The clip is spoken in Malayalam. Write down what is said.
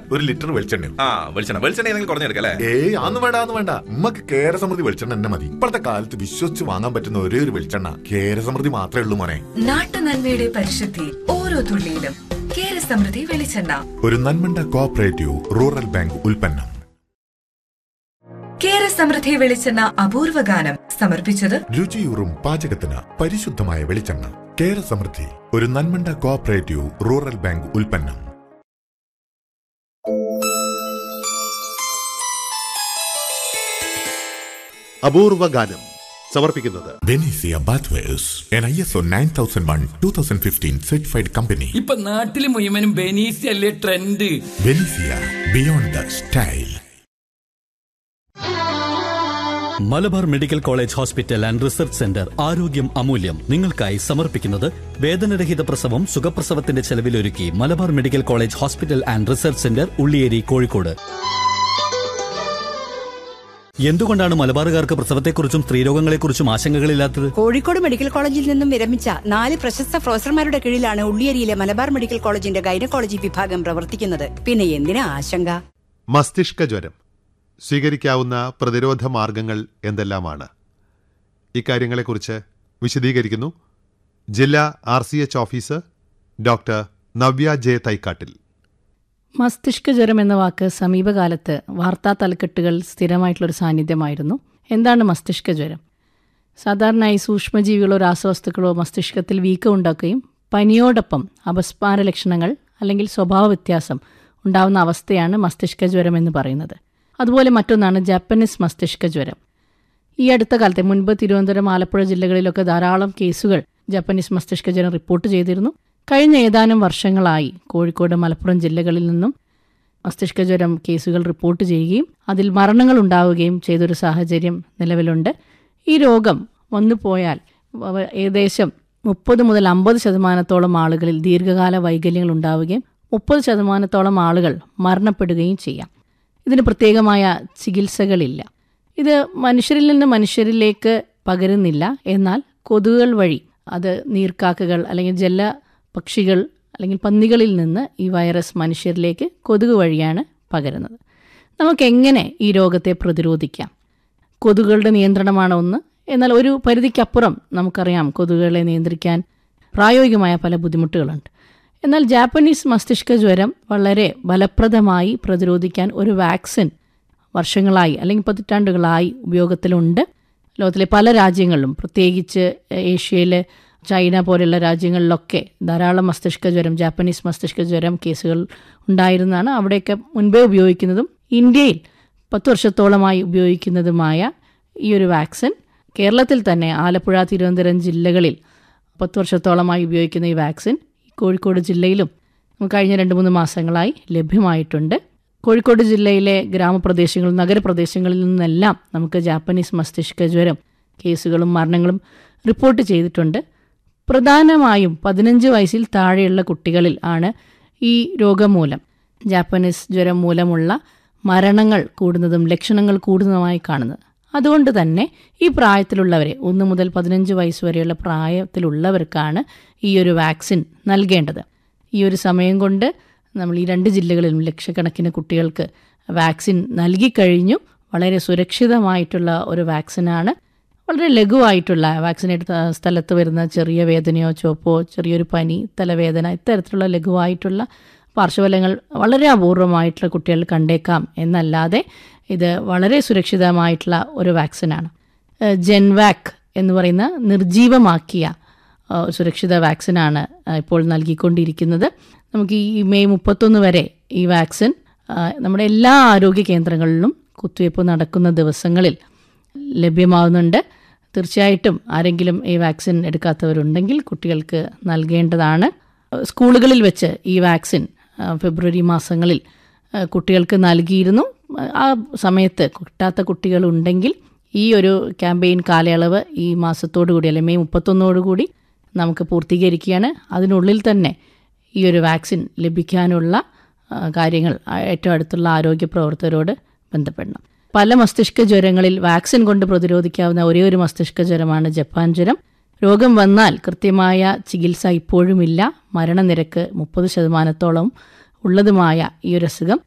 ഒരു ലിറ്റർ വെളിച്ചെണ്ണ ആ വെളിച്ചെണ്ണ വെളിച്ചെണ്ണ ഏതെങ്കിലും കുറഞ്ഞെടുക്കാം അല്ലേ ഏയ് അന്ന് വേണ്ട അന്ന് വേണ്ട ഉമ്മക്ക് കേരസമൃദ്ധി വെളിച്ചെണ്ണ തന്നെ മതി ഇപ്പോഴത്തെ കാലത്ത് വിശ്വസിച്ച് വാങ്ങാൻ പറ്റുന്ന ഒരേ ഒരു വെളിച്ചെണ്ണ കേരസമൃദ്ധി മാത്രമേ ഉള്ളൂ മോനെ നാട്ടുനന്മയുടെ പരിശുദ്ധി ഓരോ തുള്ളിയിലും കേരസമൃദ്ധി വെളിച്ചെണ്ണ ഒരു നന്മണ്ട കോഓപ്പറേറ്റീവ് റൂറൽ ബാങ്ക് ഉൽപ്പന്നം കേരസമൃദ്ധി വെളിച്ചെണ്ണ അപൂർവ ഗാനം സമർപ്പിച്ചത് രുചിയൂറും പാചകത്തിന് പരിശുദ്ധമായ വെളിച്ചെണ്ണ കേരസമൃദ്ധി ഒരു നന്മണ്ട കോഓപ്പറേറ്റീവ് റൂറൽ ബാങ്ക് ഉൽപ്പന്നം അപൂർവ ഗാനം സമർപ്പിക്കുന്നത് Benesia bathwares N I S O nine thousand one two thousand fifteen certified company ഇപ്പൊ നാട്ടില് മുഴുവനും ബെനീസി അല്ലേ trend Benesia beyond the style Malabar medical college hospital and research centre ആരോഗ്യം അമൂല്യം നിങ്ങൾക്കായി സമർപ്പിക്കുന്നത് വേദനരഹിത പ്രസവം സുഖപ്രസവത്തിന്റെ ചെലവിലൊരുക്കി Malabar medical college hospital and research centre Ulliyeri Kozhikode എന്തുകൊണ്ടാണ് മലബാറുകാർക്ക് പ്രസവത്തെക്കുറിച്ചും സ്ത്രീരോഗങ്ങളെക്കുറിച്ചും ആശങ്കകളില്ലാത്തത് കോഴിക്കോട് മെഡിക്കൽ കോളേജിൽ നിന്നും വിരമിച്ച നാല് പ്രശസ്ത പ്രൊഫസർമാരുടെ കീഴിലാണ് ഉള്ളിയേരിയിലെ മലബാർ മെഡിക്കൽ കോളേജിന്റെ ഗൈനക്കോളജി വിഭാഗം പ്രവർത്തിക്കുന്നത് പിന്നെ എന്തിനാ ആശങ്ക മസ്തിഷ്ക ജ്വരം സ്വീകരിക്കാവുന്ന പ്രതിരോധ മാർഗങ്ങൾ എന്തെല്ലാമാണ് ഇക്കാര്യങ്ങളെക്കുറിച്ച് വിശദീകരിക്കുന്നു ജില്ലാ R C H officer doctor Navya J Thaikkattil മസ്തിഷ്ക ജ്വരം എന്ന വാക്ക് സമീപകാലത്ത് വാർത്താ തലക്കെട്ടുകൾ സ്ഥിരമായിട്ടുള്ളൊരു സാന്നിധ്യമായിരുന്നു എന്താണ് മസ്തിഷ്ക ജ്വരം സാധാരണയായി സൂക്ഷ്മജീവികളോ രാസവസ്തുക്കളോ മസ്തിഷ്കത്തിൽ വീക്കം ഉണ്ടാക്കുകയും പനിയോടൊപ്പം അപസ്മാര ലക്ഷണങ്ങൾ അല്ലെങ്കിൽ സ്വഭാവ വ്യത്യാസം ഉണ്ടാവുന്ന അവസ്ഥയാണ് മസ്തിഷ്ക ജ്വരം എന്ന് പറയുന്നത് അതുപോലെ മറ്റൊന്നാണ് ജാപ്പനീസ് മസ്തിഷ്ക ജ്വരം ഈ അടുത്ത കാലത്തെ മുൻപ് തിരുവനന്തപുരം ആലപ്പുഴ ജില്ലകളിലൊക്കെ ധാരാളം കേസുകൾ ജാപ്പനീസ് മസ്തിഷ്ക ജ്വരം റിപ്പോർട്ട് ചെയ്തിരുന്നു കഴിഞ്ഞ ഏതാനും വർഷങ്ങളായി കോഴിക്കോട് മലപ്പുറം ജില്ലകളിൽ നിന്നും മസ്തിഷ്ക ജ്വരം കേസുകൾ റിപ്പോർട്ട് ചെയ്യുകയും അതിൽ മരണങ്ങൾ ഉണ്ടാവുകയും ചെയ്തൊരു സാഹചര്യം നിലവിലുണ്ട് ഈ രോഗം വന്നു പോയാൽ വ- ഏകദേശം മുപ്പത് മുതൽ അമ്പത് ശതമാനത്തോളം ആളുകളിൽ ദീർഘകാല വൈകല്യങ്ങൾ ഉണ്ടാവുകയും മുപ്പത് ശതമാനത്തോളം ആളുകൾ മരണപ്പെടുകയും ചെയ്യാം ഇതിന് പ്രത്യേകമായ ചികിത്സകളില്ല ഇത് മനുഷ്യരിൽ നിന്ന് മനുഷ്യരിലേക്ക് പകരുന്നില്ല എന്നാൽ കൊതുകുകൾ വഴി അത് നീർക്കാക്കകൾ അല്ലെങ്കിൽ ജല പക്ഷികൾ അല്ലെങ്കിൽ പന്നികളിൽ നിന്ന് ഈ വൈറസ് മനുഷ്യരിലേക്ക് കൊതുക് വഴിയാണ് പകരുന്നത് നമുക്ക് എങ്ങനെ ഈ രോഗത്തെ പ്രതിരോധിക്കാം കൊതുകുകളുടെ നിയന്ത്രണമാണ് ഒന്ന് എന്നാൽ ഒരു പരിധിക്കപ്പുറം നമുക്കറിയാം കൊതുകുകളെ നിയന്ത്രിക്കാൻ പ്രായോഗികമായ പല ബുദ്ധിമുട്ടുകളുണ്ട് എന്നാൽ ജാപ്പനീസ് മസ്തിഷ്ക ജ്വരം വളരെ ഫലപ്രദമായി പ്രതിരോധിക്കാൻ ഒരു വാക്സിൻ വർഷങ്ങളായി അല്ലെങ്കിൽ പതിറ്റാണ്ടുകളായി ഉപയോഗത്തിലുണ്ട് ലോകത്തിലെ പല രാജ്യങ്ങളിലും പ്രത്യേകിച്ച് ഏഷ്യയിലെ ചൈന പോലെയുള്ള രാജ്യങ്ങളിലൊക്കെ ധാരാളം മസ്തിഷ്ക ജ്വരം ജാപ്പനീസ് മസ്തിഷ്ക ജ്വരം കേസുകൾ ഉണ്ടായിരുന്നതാണ് അവിടെയൊക്കെ മുൻപേ ഉപയോഗിക്കുന്നതും ഇന്ത്യയിൽ പത്ത് വർഷത്തോളമായി ഉപയോഗിക്കുന്നതുമായ ഈ ഒരു വാക്സിൻ കേരളത്തിൽ തന്നെ ആലപ്പുഴ തിരുവനന്തപുരം ജില്ലകളിൽ പത്ത് വർഷത്തോളമായി ഉപയോഗിക്കുന്ന ഈ വാക്സിൻ കോഴിക്കോട് ജില്ലയിലും കഴിഞ്ഞ രണ്ട് മൂന്ന് മാസങ്ങളായി ലഭ്യമായിട്ടുണ്ട് കോഴിക്കോട് ജില്ലയിലെ ഗ്രാമപ്രദേശങ്ങളിൽ നഗരപ്രദേശങ്ങളിൽ നിന്നെല്ലാം നമുക്ക് ജാപ്പനീസ് മസ്തിഷ്ക ജ്വരം കേസുകളും മരണങ്ങളും റിപ്പോർട്ട് ചെയ്തിട്ടുണ്ട് പ്രധാനമായും പതിനഞ്ച് വയസ്സിൽ താഴെയുള്ള കുട്ടികളിൽ ആണ് ഈ രോഗം മൂലം ജാപ്പനീസ് ജ്വരം മൂലമുള്ള മരണങ്ങൾ കൂടുന്നതും ലക്ഷണങ്ങൾ കൂടുന്നതുമായി കാണുന്നത് അതുകൊണ്ട് തന്നെ ഈ പ്രായത്തിലുള്ളവരെ ഒന്ന് മുതൽ പതിനഞ്ച് വയസ്സ് വരെയുള്ള പ്രായത്തിലുള്ളവർക്കാണ് ഈ ഒരു വാക്സിൻ നൽകേണ്ടത് ഈ ഒരു സമയം കൊണ്ട് നമ്മൾ ഈ രണ്ട് ജില്ലകളിലും ലക്ഷക്കണക്കിന് കുട്ടികൾക്ക് വാക്സിൻ നൽകിക്കഴിഞ്ഞു വളരെ സുരക്ഷിതമായിട്ടുള്ള ഒരു വാക്സിനാണ് വളരെ ലഘുവായിട്ടുള്ള വാക്സിൻ എടുത്ത സ്ഥലത്ത് വരുന്ന ചെറിയ വേദനയോ ചോപ്പോ ചെറിയൊരു പനി തലവേദന ഇത്തരത്തിലുള്ള ലഘുവായിട്ടുള്ള പാർശ്വഫലങ്ങൾ വളരെ അപൂർവമായിട്ടുള്ള കുട്ടികൾ കണ്ടേക്കാം എന്നല്ലാതെ ഇത് വളരെ സുരക്ഷിതമായിട്ടുള്ള ഒരു വാക്സിനാണ് ഏഹ് ജെൻവാക് എന്ന് പറയുന്ന നിർജീവമാക്കിയ ഏഹ് സുരക്ഷിത വാക്സിനാണ് ഏഹ് ഇപ്പോൾ നൽകിക്കൊണ്ടിരിക്കുന്നത് നമുക്ക് ഈ മെയ് മുപ്പത്തൊന്ന് വരെ ഈ വാക്സിൻ ഏഹ് നമ്മുടെ എല്ലാ ആരോഗ്യ കേന്ദ്രങ്ങളിലും കുത്തിവയ്പ്പ് നടക്കുന്ന ദിവസങ്ങളിൽ ലഭ്യമാവുന്നുണ്ട് തീർച്ചയായിട്ടും ആരെങ്കിലും ഈ വാക്സിൻ എടുക്കാത്തവരുണ്ടെങ്കിൽ കുട്ടികൾക്ക് നൽകേണ്ടതാണ് സ്കൂളുകളിൽ വെച്ച് ഈ വാക്സിൻ ആ, ഫെബ്രുവരി മാസങ്ങളിൽ ആ, കുട്ടികൾക്ക് നൽകിയിരുന്നു ആ സമയത്ത് കിട്ടാത്ത കുട്ടികളുണ്ടെങ്കിൽ ഈ ഒരു ക്യാമ്പയിൻ കാലയളവ് ഈ മാസത്തോടു കൂടി അല്ലെങ്കിൽ മെയ് മുപ്പത്തൊന്നോടു കൂടി നമുക്ക് പൂർത്തീകരിക്കുകയാണ് അതിനുള്ളിൽ തന്നെ ഈ ഒരു വാക്സിൻ ലഭിക്കാനുള്ള ആ, കാര്യങ്ങൾ ആ, ഏറ്റവും അടുത്തുള്ള ആരോഗ്യ പ്രവർത്തകരോട് ബന്ധപ്പെടണം പല മസ്തിഷ്ക ജ്വരങ്ങളിൽ വാക്സിൻ കൊണ്ട് പ്രതിരോധിക്കാവുന്ന ഒരേ ഒരു മസ്തിഷ്ക ജ്വരമാണ് ജപ്പാൻ ജ്വരം രോഗം വന്നാൽ കൃത്യമായ ചികിത്സ ഇപ്പോഴുമില്ല മരണനിരക്ക് മുപ്പത് ശതമാനത്തോളം ഉള്ളതുമായ ഈ ഒരു അസുഖം